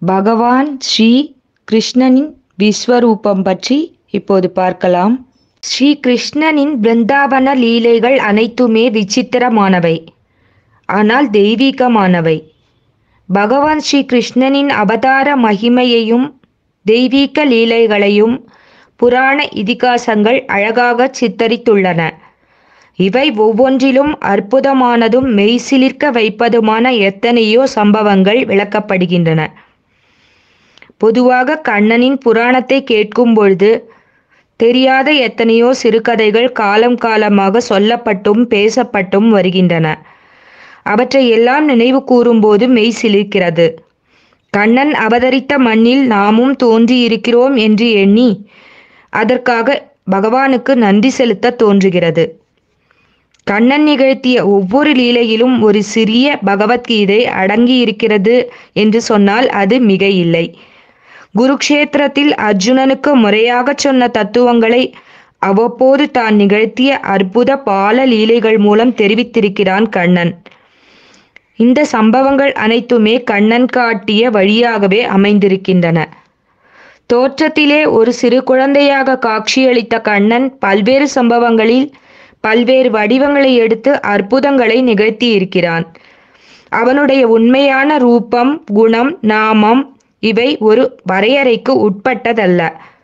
பகவான் ஸ்ரீ கிருஷ்ணனின் விஸ்வரூபம் பற்றி இப்போது பார்க்கலாம் ஸ்ரீ கிருஷ்ணனின் பிருந்தாவன லீலைகள் அனைத்துமே விசித்திரமானவை ஆனால் தெய்வீகமானவை பகவான் ஸ்ரீ கிருஷ்ணனின் அவதார மகிமையையும் தெய்வீக லீலைகளையும் புராண இதிகாசங்கள் அழகாக சித்தரித்துள்ளன இவை ஒவ்வொன்றிலும் அற்புதமானதும் மெய்சிலிர்க்க வைப்பதுமான எத்தனையோ சம்பவங்கள் விளக்கப்படுகின்றன பொதுவாக கண்ணனின் புராணத்தை கேட்கும் பொழுது தெரியாத எத்தனையோ சிறுகதைகள் காலம் காலமாக சொல்லப்பட்டும் பேசப்பட்டும் வருகின்றன அவற்றை எல்லாம் நினைவு கூறும்போது மெய் சிலிர்க்கிறது கண்ணன் அவதரித்த மண்ணில் நாமும் தோன்றியிருக்கிறோம் என்று எண்ணி அதற்காக பகவானுக்கு நன்றி செலுத்த தோன்றுகிறது கண்ணன் நிகழ்த்திய ஒவ்வொரு லீலையிலும் ஒரு சிறிய பகவத்கீதை அடங்கியிருக்கிறது என்று சொன்னால் அது மிக இல்லை குருக்ஷேத்திரத்தில் அர்ஜுனனுக்கு முறையாக சொன்ன தத்துவங்களை அவ்வப்போது தான் நிகழ்த்திய அற்புத பால லீலைகள் மூலம் தெரிவித்திருக்கிறான் கண்ணன் இந்த சம்பவங்கள் அனைத்துமே கண்ணன் காட்டிய வழியாகவே அமைந்திருக்கின்றன தோற்றத்திலே ஒரு சிறு குழந்தையாக காட்சியளித்த கண்ணன் பல்வேறு சம்பவங்களில் பல்வேறு வடிவங்களை எடுத்து அற்புதங்களை நிகழ்த்தி இருக்கிறான் அவனுடைய உண்மையான ரூபம் குணம் நாமம் இவை ஒரு வரையறைக்கு உட்பட்டதல்ல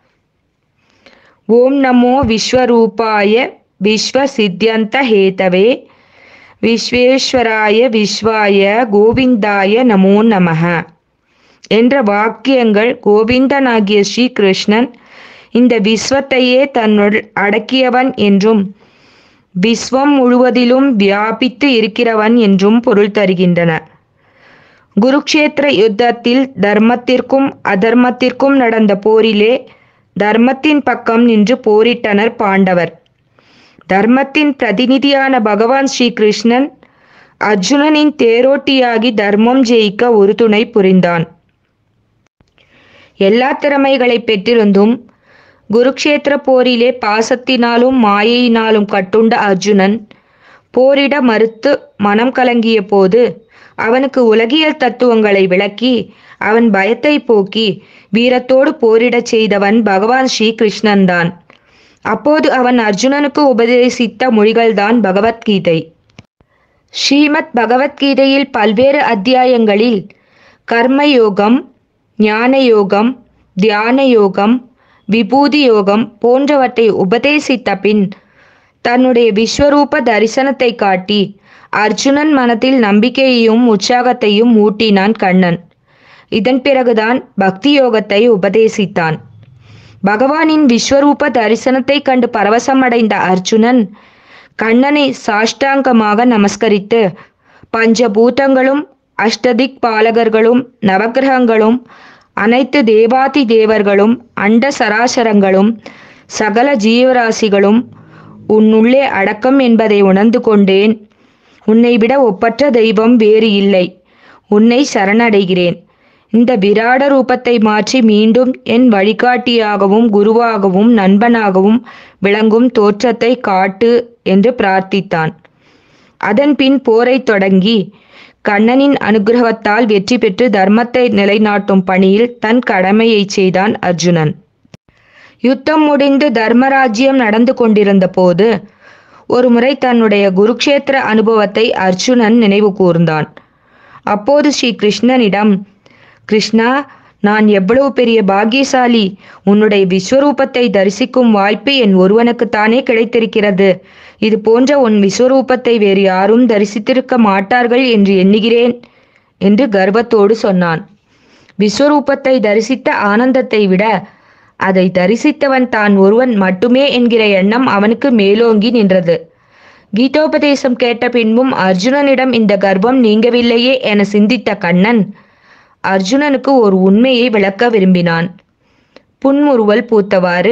ஓம் நமோ விஸ்வரூபாய விஸ்வ சித்தியந்த ஹேதவே விஸ்வேஸ்வராய விஸ்வாய கோவிந்தாய நமோ நமக என்ற வாக்கியங்கள் கோவிந்தனாகிய ஸ்ரீ கிருஷ்ணன் இந்த விஸ்வத்தையே தன்னுள் அடக்கியவன் என்றும் விஸ்வம் முழுவதிலும் வியாபித்து இருக்கிறவன் என்றும் பொருள் தருகின்றன குருக்ஷேத்திர யுத்தத்தில் தர்மத்திற்கும் அதர்மத்திற்கும் நடந்த போரிலே தர்மத்தின் பக்கம் நின்று போரிட்டனர் பாண்டவர் தர்மத்தின் பிரதிநிதியான பகவான் ஸ்ரீ கிருஷ்ணன் அர்ஜுனனின் தேரோட்டியாகி தர்மம் ஜெயிக்க ஒரு துணை புரிந்தான் எல்லா திறமைகளை பெற்றிருந்தும் குருக்ஷேத்திர போரிலே பாசத்தினாலும் மாயையினாலும் கட்டுண்ட அர்ஜுனன் போரிட மறுத்து மனம் கலங்கிய போது அவனுக்கு உலகியல் தத்துவங்களை விளக்கி அவன் பயத்தை போக்கி வீரத்தோடு போரிடச் செய்தவன் பகவான் ஸ்ரீ கிருஷ்ணன்தான் அப்போது அவன் அர்ஜுனனுக்கு உபதேசித்த மொழிகள்தான் பகவத்கீதை ஸ்ரீமத் பகவத்கீதையில் பல்வேறு அத்தியாயங்களில் கர்மயோகம் ஞான யோகம் தியான யோகம் விபூதி யோகம் போன்றவற்றை உபதேசித்த பின் தன்னுடைய விஸ்வரூப தரிசனத்தை காட்டி அர்ஜுனன் மனத்தில் நம்பிக்கையையும் உற்சாகத்தையும் ஊட்டினான் கண்ணன் இதன் பிறகுதான் பக்தி யோகத்தை உபதேசித்தான் பகவானின் விஸ்வரூப தரிசனத்தை கண்டு பரவசமடைந்த அர்ஜுனன் கண்ணனை சாஷ்டாங்கமாக நமஸ்கரித்து பஞ்சபூதங்களும் அஷ்டதிக் பாலகர்களும் நவகிரகங்களும் அனைத்து தேவாதி தேவர்களும் அண்ட சராசரங்களும் சகல ஜீவராசிகளும் உன்னுள்ளே அடக்கம் என்பதை உணர்ந்து கொண்டேன் உன்னை விட ஒப்பற்ற தெய்வம் வேறு இல்லை உன்னை சரணடைகிறேன் இந்த விராட ரூபத்தை மாற்றி மீண்டும் என் வழிகாட்டியாகவும் குருவாகவும் நண்பனாகவும் விளங்கும் தோற்றத்தை காட்டு என்று பிரார்த்தித்தான் அதன் பின் போரை தொடங்கி கண்ணனின் அனுகிரகத்தால் வெற்றி பெற்று தர்மத்தை நிலைநாட்டும் பணியில் தன் கடமையை செய்தான் அர்ஜுனன் யுத்தம் முடிந்து தர்மராஜ்யம் நடந்து கொண்டிருந்த போது ஒருமுறை தன்னுடைய குருக்ஷேத்திர அனுபவத்தை அர்ஜுனன் நினைவு கூர்ந்தான் அப்போது ஸ்ரீ கிருஷ்ணனிடம் கிருஷ்ணா நான் எவ்வளவு பெரிய பாக்கியசாலி உன்னுடைய விஸ்வரூபத்தை தரிசிக்கும் வாய்ப்பு என் ஒருவனுக்குத்தானே கிடைத்திருக்கிறது இது போன்ற உன் விஸ்வரூபத்தை வேறு யாரும் தரிசித்திருக்க மாட்டார்கள் என்று எண்ணுகிறேன் என்று கர்வத்தோடு சொன்னான் விஸ்வரூபத்தை தரிசித்த ஆனந்தத்தை விட அதை தரிசித்தவன் தான் ஒருவன் மட்டுமே என்கிற எண்ணம் அவனுக்கு மேலோங்கி நின்றது கீதோபதேசம் கேட்ட பின்பும் அர்ஜுனனிடம் இந்த கர்வம் நீங்கவில்லையே என சிந்தித்த கண்ணன் அர்ஜுனனுக்கு ஒரு உண்மையை விளக்க விரும்பினான் புன்முறுவல் பூத்தவாறு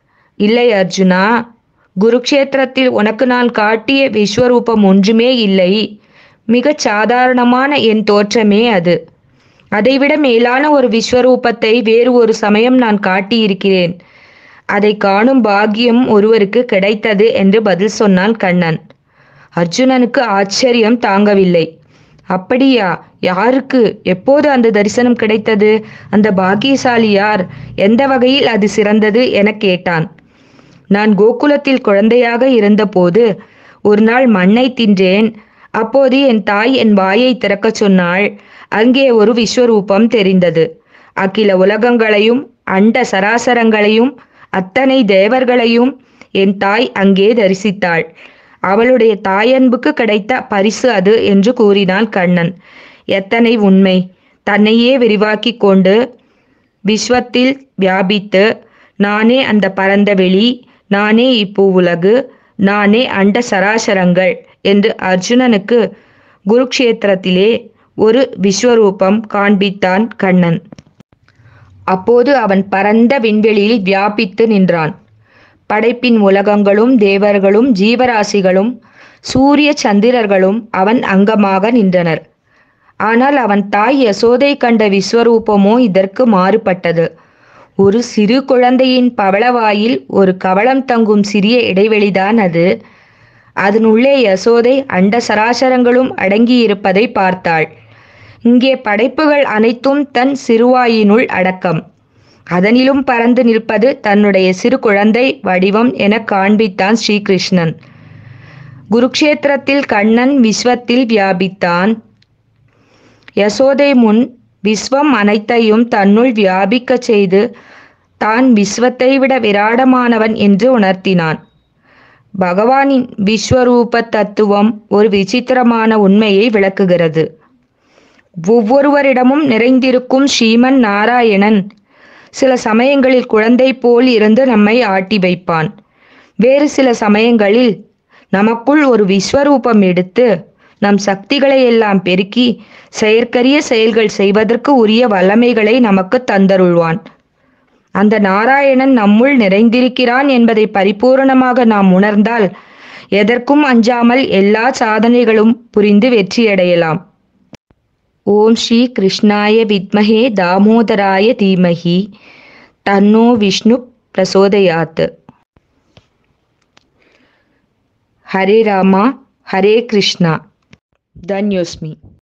இல்லை அர்ஜுனா குருக்ஷேத்திரத்தில் உனக்கு நான் காட்டிய விஸ்வரூபம் ஒன்றுமே இல்லை மிகச் சாதாரணமான என் தோற்றமே அது அதைவிட மேலான ஒரு விஸ்வரூபத்தை வேறு ஒரு சமயம் நான் காட்டியிருக்கிறேன் அதை காணும் பாக்கியம் ஒருவருக்கு கிடைத்தது என்று பதில் சொன்னான் கண்ணன் அர்ஜுனனுக்கு ஆச்சரியம் தாங்கவில்லை அப்படியா யாருக்கு எப்போது அந்த தரிசனம் கிடைத்தது அந்த பாக்கியசாலி யார் எந்த வகையில் அது சிறந்தது என கேட்டான் நான் கோகுலத்தில் குழந்தையாக இருந்தபோது ஒரு நாள் மண்ணை தின்றேன் அப்போது என் தாய் என் வாயை திறக்கச் சொன்னாள் அங்கே ஒரு விஸ்வரூபம் தெரிந்தது அகில உலகங்களையும் அண்ட சராசரங்களையும் அத்தனை தேவர்களையும் என் தாய் அங்கே தரிசித்தாள் அவளுடைய தாயன்புக்கு கிடைத்த பரிசு அது என்று கூறினான் கண்ணன் எத்தனை உண்மை தன்னையே விரிவாக்கி கொண்டு விஸ்வத்தில் வியாபித்து நானே அந்த பரந்த வெளி நானே இப்போ உலகு நானே அண்ட சராசரங்கள் என்று அர்ஜுனனுக்கு குருக்ஷேத்திரத்திலே ஒரு விஸ்வரூபம் காண்பித்தான் கண்ணன் அப்போது அவன் பரந்த விண்வெளியில் வியாபித்து நின்றான் படைப்பின் உலகங்களும் தேவர்களும் ஜீவராசிகளும் சூரிய சந்திரர்களும் அவன் அங்கமாக நின்றனர் ஆனால் அவன் தாய் யசோதை கண்ட விஸ்வரூபமோ இதற்கு மாறுபட்டது ஒரு சிறு குழந்தையின் பவளவாயில் ஒரு கவளம் தங்கும் சிறிய இடைவெளிதான் அது அதனுள்ளே யசோதை அண்ட சராசரங்களும் அடங்கியிருப்பதை பார்த்தாள் இங்கே படைப்புகள் அனைத்தும் தன் சிறுவாயினுள் அடக்கம் அதனிலும் பறந்து நிற்பது தன்னுடைய சிறு குழந்தை வடிவம் என காண்பித்தான் ஸ்ரீகிருஷ்ணன் குருக்ஷேத்திரத்தில் கண்ணன் விஸ்வத்தில் வியாபித்தான் யசோதை முன் விஸ்வம் அனைத்தையும் தன்னுள் வியாபிக்கச் செய்து தான் விஸ்வத்தை விட விராடமானவன் என்று உணர்த்தினான் பகவானின் விஸ்வரூப தத்துவம் ஒரு விசித்திரமான உண்மையை விளக்குகிறது ஒவ்வொருவரிடமும் நிறைந்திருக்கும் ஸ்ரீமன் நாராயணன் சில சமயங்களில் குழந்தை போல் இருந்து நம்மை ஆட்டி வைப்பான் வேறு சில சமயங்களில் நமக்குள் ஒரு விஸ்வரூபம் எடுத்து நம் சக்திகளை எல்லாம் பெருக்கி செயற்கரிய செயல்கள் செய்வதற்கு உரிய வல்லமைகளை நமக்கு தந்தருள்வான் அந்த நாராயணன் நம்முள் நிறைந்திருக்கிறான் என்பதை பரிபூரணமாக நாம் உணர்ந்தால் எதற்கும் அஞ்சாமல் எல்லா சாதனைகளும் புரிந்து வெற்றியடையலாம் ஓம் ஸ்ரீ கிருஷ்ணாய வித்மஹே தாமோதராய தீமஹி தன்னோ விஷ்ணு பிரசோதயாத் ஹரே ராமா ஹரே கிருஷ்ணா தன்யோஸ்மி